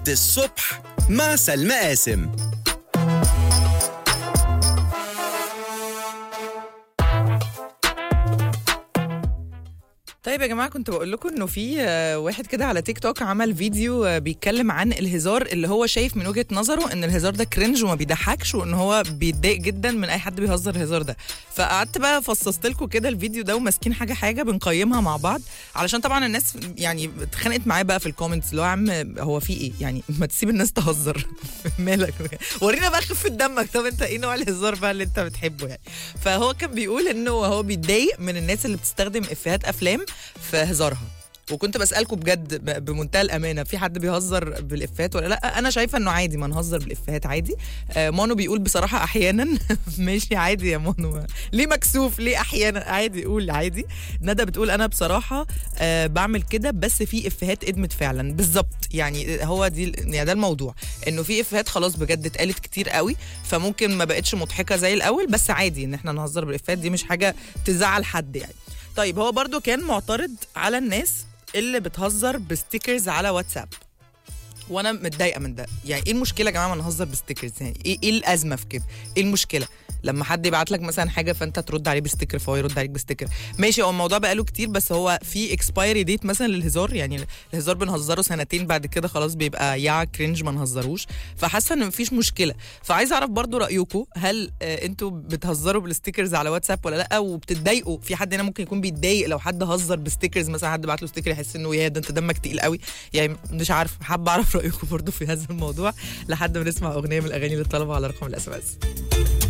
الصبح مع سلمى قاسم طيب يا جماعه كنت بقول لكم انه في آه، واحد كده على تيك توك عمل فيديو آه، بيتكلم عن الهزار اللي هو شايف من وجهه نظره ان الهزار ده كرنج وما بيضحكش وان هو بيتضايق جدا من اي حد بيهزر الهزار ده فقعدت بقى فصصت لكم كده الفيديو ده وماسكين حاجه حاجه بنقيمها مع بعض علشان طبعا الناس يعني اتخانقت معايا بقى في الكومنتس اللي هو يا عم هو في ايه يعني ما تسيب الناس تهزر مالك ورينا بقى خفه دمك طب انت ايه نوع الهزار بقى اللي انت بتحبه يعني فهو كان بيقول انه هو بيتضايق من الناس اللي بتستخدم افيهات افلام في هزارها وكنت بسالكم بجد ب- بمنتهى الامانه في حد بيهزر بالافيهات ولا لا انا شايفه انه عادي ما نهزر بالافيهات عادي آه مانو بيقول بصراحه احيانا ماشي عادي يا مانو ليه مكسوف ليه احيانا عادي قول عادي ندى بتقول انا بصراحه آه بعمل كده بس في افيهات ادمت فعلا بالظبط يعني هو دي يعني ده الموضوع انه في افيهات خلاص بجد اتقالت كتير قوي فممكن ما بقتش مضحكه زي الاول بس عادي ان احنا نهزر بالافيهات دي مش حاجه تزعل حد يعني طيب هو برضو كان معترض على الناس اللي بتهزر بستيكرز على واتساب وانا متضايقه من ده يعني ايه المشكله يا جماعه ما نهزر بستيكرز يعني ايه ايه الازمه في كده ايه المشكله لما حد يبعت لك مثلا حاجه فانت ترد عليه بستيكر فهو يرد عليك بستيكر ماشي هو الموضوع بقاله كتير بس هو في اكسبايري ديت مثلا للهزار يعني الهزار بنهزره سنتين بعد كده خلاص بيبقى يا كرنج ما نهزروش فحاسه ان مفيش مشكله فعايزه اعرف برضو رايكم هل آه، انتوا بتهزروا بالستيكرز على واتساب ولا لا وبتتضايقوا في حد هنا ممكن يكون بيتضايق لو حد هزر بستيكرز مثلا حد بعت له ستيكر يحس انه يا ده انت دمك تقيل قوي يعني مش عارف حابه اعرف رايكم برضو في هذا الموضوع لحد ما نسمع اغنيه من الاغاني اللي طلبها على رقم الاس ام اس